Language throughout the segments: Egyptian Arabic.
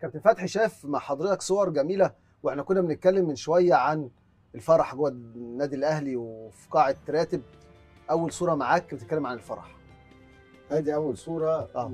كابتن فتحي شاف مع حضرتك صور جميله واحنا كنا بنتكلم من شويه عن الفرح جوه النادي الاهلي وفي قاعه راتب اول صوره معاك بتتكلم عن الفرح ادي اول صوره آه.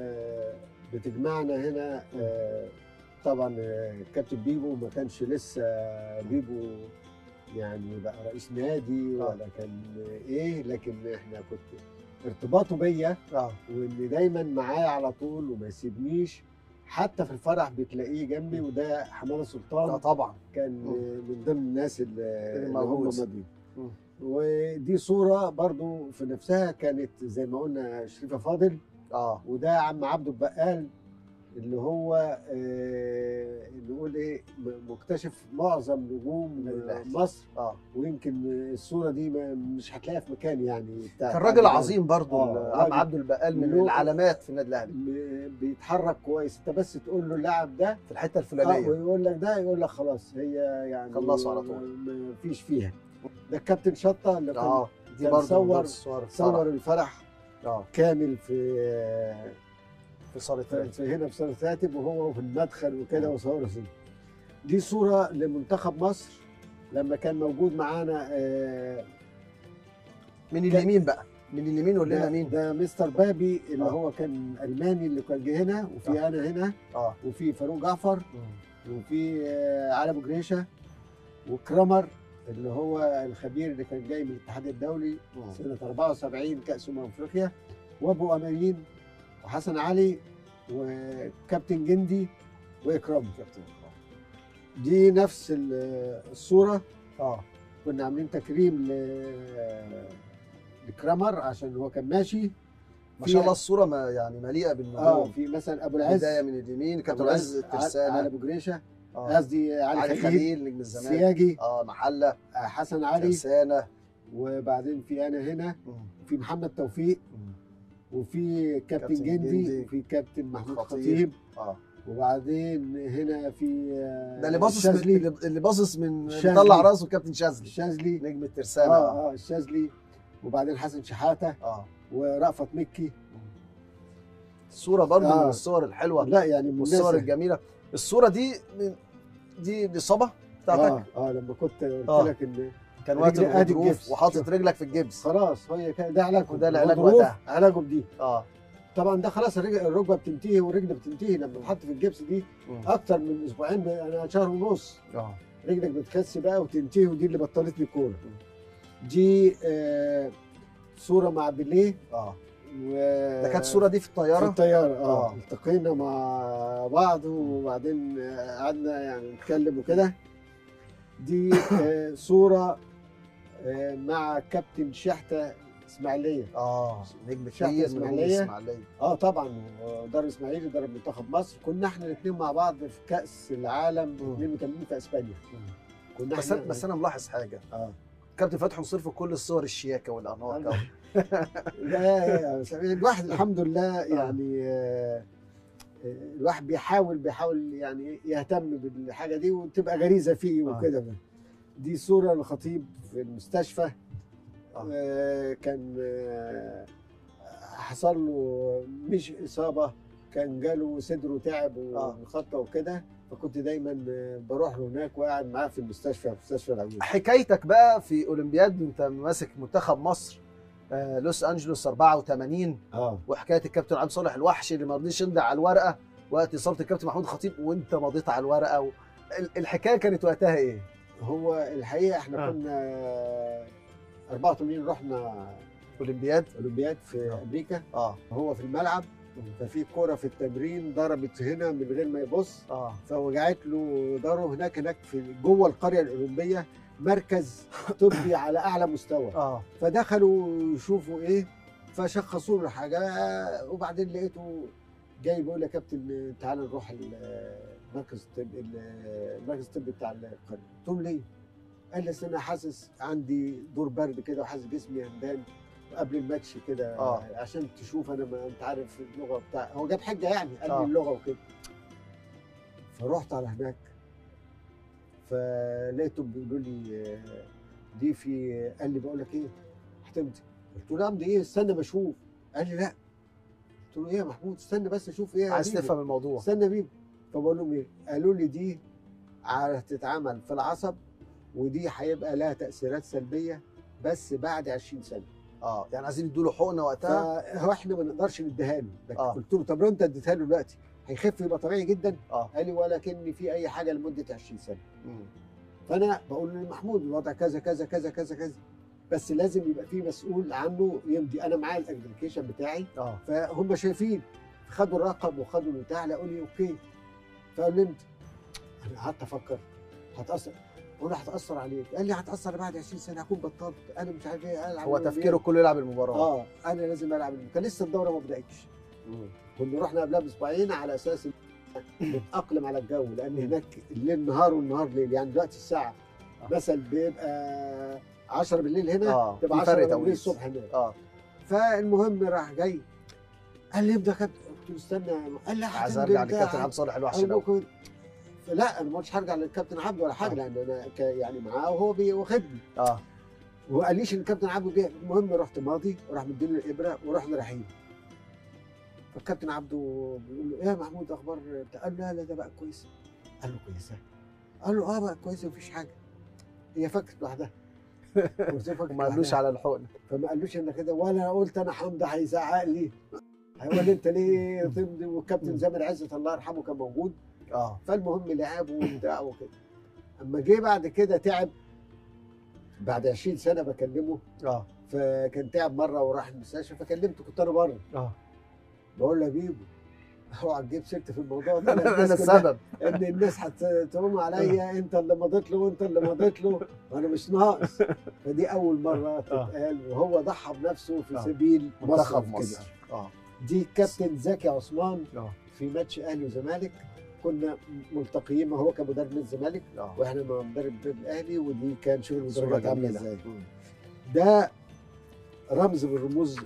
وبتجمعنا هنا آه، طبعا آه، كابتن بيبو ما كانش لسه بيبو يعني بقى رئيس نادي آه. ولا كان ايه لكن احنا كنت ارتباطه بيا اه وان دايما معايا على طول وما يسيبنيش حتى في الفرح بتلاقيه جنبي وده حماده اه سلطان طبعا كان مم. من ضمن الناس اللي اللي هم موجود. ماضيين مم. ودي صوره برضو في نفسها كانت زي ما قلنا شريفه فاضل اه وده عم عبده البقال اللي هو آه نقول ايه م- مكتشف معظم نجوم النادي الأهلي. مصر اه ويمكن الصوره دي ما مش هتلاقيها في مكان يعني بتاع كان راجل عظيم برضو آه، عم راجل عبد البقال من له- العلامات في النادي الاهلي م- بيتحرك كويس انت بس تقول له اللاعب ده في الحته اه الفلانيه ويقول لك ده يقول لك خلاص هي يعني خلصوا على طول. ما فيش فيها ده الكابتن شطه اللي كان اه دي كان برضو صور- من ضمن الصور صور الفرح. الفرح اه كامل في في صاله في راتب في هنا في صاله راتب وهو في المدخل وكده وصور سنة. دي صوره لمنتخب مصر لما كان موجود معانا آه، من اليمين بقى من اليمين قول لنا ده, مين ده مستر بابي اللي آه. هو كان الماني اللي كان جه هنا وفي آه. انا هنا اه وفي فاروق جعفر مم. وفي آه، علي ابو جريشه وكرامر اللي هو الخبير اللي كان جاي من الاتحاد الدولي مم. سنه 74 كاس امم افريقيا وابو امين وحسن علي وكابتن جندي واكرام كابتن دي نفس ال- الصوره اه كنا عاملين تكريم ل- لكرامر عشان هو كان ماشي ما شاء الله الصوره ما يعني مليئه اه بالنجوم في مثلا ابو العز بدايه من اليمين كابتن أبو عز العز، علي الترسانه ابو جريشه آه. قصدي علي, علي خليل خليل نجم الزمالك سياجي اه محله آه، حسن علي ترسانه وبعدين في انا هنا مم. وفي محمد توفيق مم. وفي كابتن كابتن جندي جندي. وفي كابتن محمود خطيب. خطيب اه وبعدين هنا في آه، ده اللي باصص من الشاذلي اللي- اللي باصص من الشاذلي. بيطلع راسه كابتن شاذلي الشاذلي نجم اه الترسانه اه الشاذلي وبعدين حسن شحاته اه ورأفت مكي الصوره برضو آه. من الصور الحلوه لا يعني من والصور الناس- الجميله الصوره دي من دي الاصابه بتاعتك اه اه لما كنت قلت آه. لك ان كان وقت رجلي قد الغضروف الجبس. وحاطط رجلك في الجبس خلاص هي كده ده علاجهم وده العلاج الغضروف وقتها. علاجه بدي اه طبعا ده خلاص الرج- الركبه بتنتهي والرجل بتنتهي لما تحط في الجبس دي مم. اكتر من اسبوعين ب- انا شهر ونص اه رجلك بتخس بقى وتنتهي ودي اللي بطلت لي كوره دي آه صوره مع بيليه اه و ده كانت الصوره دي في في الطياره الطياره اه آه. التقينا مع بعض وبعدين آه، قعدنا يعني نتكلم وكده دي آه صوره آه مع كابتن شحته اسماعيليه اه نجم شحتة كبير من إسماعيلية. اسماعيليه اه طبعا دار اسماعيلي درب منتخب مصر كنا احنا الاثنين مع بعض في كاس العالم مم. 82 في اسبانيا كنا بس احنا بس انا ملاحظ حاجه اه كابتن فتحي نصير في كل الصور الشياكه والاناقه لا الواحد الحمد لله يعني آه، آه، الواحد بيحاول بيحاول يعني يهتم بالحاجه دي وتبقى غريزه فيه آه. وكده دي صوره لخطيب في المستشفى آه. آه، كان آه، حصل له مش اصابه كان جاله صدره تعب آه. وخطه وكده فكنت دايما آه، بروح له هناك وقاعد معاه في المستشفى في مستشفى العيون حكايتك بقى في اولمبياد وانت ماسك منتخب مصر آه لوس انجلوس 84 اه وحكايه الكابتن عبد صالح الوحش اللي ما رضيش يمضي على الورقه وقت اصابه الكابتن محمود خطيب وانت مضيت على الورقه و... ال- الحكايه كانت وقتها ايه؟ هو الحقيقه احنا آه. كنا 84 رحنا اولمبياد اولمبياد في آه. امريكا اه هو في الملعب ففي كرة في التمرين ضربت هنا من غير ما يبص اه فوجعت له ضربه هناك هناك في جوه القريه الاولمبيه مركز طبي على اعلى مستوى اه فدخلوا يشوفوا ايه فشخصوا له حاجه وبعدين لقيته جاي بيقول يا كابتن تعالى نروح المركز الطبي المركز الطبي بتاع القريه قلت له ليه؟ قال لي أصل انا حاسس عندي دور برد كده وحاسس جسمي همدان قبل الماتش كده آه. عشان تشوف انا ما انت عارف اللغه بتاع هو جاب حجه يعني قال آه. لي اللغه وكده فرحت على هناك فلقيتهم بيقولوا لي آه، دي في قال لي بقول لك ايه هتمضي قلت له امضي ايه استنى ما اشوف قال لي لا قلت له ايه يا محمود استنى بس اشوف ايه يا عايز بيبو. تفهم الموضوع استنى يا بيبو فبقول لهم ايه قالوا لي دي هتتعمل في العصب ودي هيبقى لها تاثيرات سلبيه بس بعد 20 سنه اه يعني عايزين يدوا له حقنه وقتها فهو احنا ما نقدرش نديها له لكن آه. قلت له طب لو انت اديتها له دلوقتي هيخف يبقى طبيعي جدا اه قال لي ولكن في اي حاجه لمده 20 سنه مم. فانا بقول لمحمود الوضع كذا كذا كذا كذا كذا بس لازم يبقى في مسؤول عنه يمضي انا معايا الابلكيشن بتاعي اه فهم شايفين خدوا الرقم وخدوا البتاع لقوا لي اوكي فقال لي امتى؟ انا قعدت افكر هتاثر قلت له هتاثر عليك قال لي هتاثر بعد 20 سنه هكون بطلت انا مش عارف ايه العب هو الأولمبياد. تفكيره كله يلعب المباراه اه انا لازم العب الأولمبياد. كان لسه الدوره ما بداتش مم. كنا رحنا قبلها باسبوعين على اساس نتاقلم على الجو لان هناك الليل نهار والنهار ليل يعني دلوقتي الساعه آه. مثلا بيبقى 10 بالليل هنا اه تبقى في 10 فرق بالليل توقيت الصبح هناك اه فالمهم راح جاي قال لي ابدا كابتن قلت له استنى يا م- قال لي عايز هتمضي ارجع بتاع. للكابتن عبد الصالح الوحش أنا الاول ممكن لا انا ما قلتش هرجع للكابتن عبده ولا حاجه آه. لان انا ك- يعني معاه وهو بي- واخدني اه وما قاليش ان الكابتن عبده جه المهم رحت ماضي وراح مديله الابره ورحنا رايحين فالكابتن عبده بيقول له ايه يا محمود اخبار بتاع؟ قال له لا لا ده بقى كويس قال له كويسه قال له اه بقى كويسه مفيش حاجه هي فكت لوحدها قلت له فكت وما قالوش لوحدها. على الحقنه فما قالوش انا كده ولا قلت انا حمدي هيزعق لي هيقول لي انت ليه تمضي والكابتن زامر عزت الله يرحمه كان موجود اه فالمهم لعب وبتاع وكده اما جه بعد كده تعب بعد 20 سنه بكلمه اه فكان تعب مره وراح المستشفى فكلمته كنت انا بره اه بقول له يا بيبو اوعى تجيب سيرتي في الموضوع ده لأن انا الناس كلها- السبب ان الناس هتقوم عليا انت اللي مضيت له وانت اللي مضيت له وانا مش ناقص فدي اول مره تتقال وهو ضحى بنفسه في آه. سبيل منتخب مصر مصر كده اه دي كابتن زكي عثمان اه في ماتش اهلي وزمالك كنا ملتقيين ما هو كان مدرب نادي الزمالك اه واحنا مع مدرب النادي الاهلي ودي كان شغل صورة المدرجات عامله جميلة. ازاي مم. ده رمز من رموز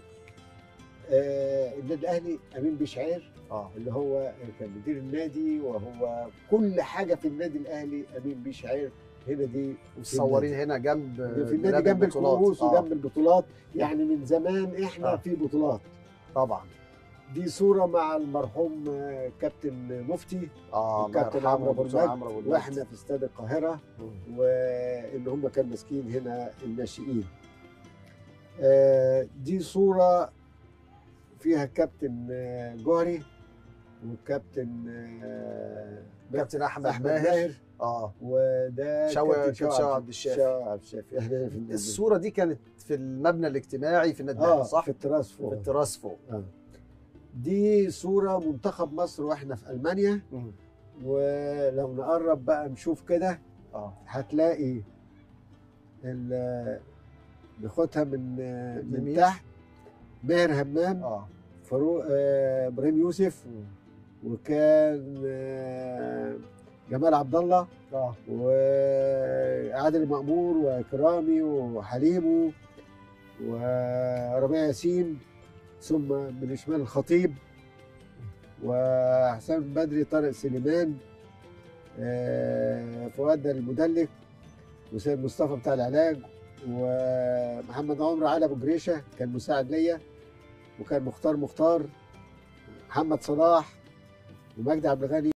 آه النادي الاهلي امين بشعير اه اللي هو كان مدير النادي وهو كل حاجه في النادي الاهلي امين بشعير هنا دي مصورين هنا جنب في النادي بلاد جنب البطولات. الكؤوس آه. وجنب البطولات يعني من زمان احنا آه. في بطولات طبعا دي صوره مع المرحوم آه، كابتن مفتي اه الله والكابتن يرحمه عمرو أبو الدكتور المجد عمرو أبو المجد. واحنا في استاد القاهره مم. وان هم كانوا ماسكين هنا الناشئين آه، دي صوره فيها كابتن آه، جوهري وكابتن آه، كابتن احمد احمد ماهر ماهر اه وده شوقي- كابتن كابتن شوقي عبد الشافي. شوقي عبد الشافي احنا هنا في النادي. الصوره دي كانت في المبنى الاجتماعي في النادي الاهلي اه صح؟ في التراس في فوق التراس فوق دي صوره منتخب مصر واحنا في المانيا مم. ولو نقرب بقى نشوف كده اه هتلاقي ال- ناخدها من من يمين. تحت ماهر همام اه فاروق آه، ابراهيم يوسف مم. وكان آه، جمال عبد الله اه وعادل مأمور وكرامي وحليمو وربيع ياسين ثم من شمال الخطيب وحسام بدري طارق سليمان آه، فؤاد المدلك وسيد مصطفى بتاع العلاج ومحمد عمرو علي ابو جريشه كان مساعد ليا وكان مختار مختار محمد صلاح ومجدي عبد الغني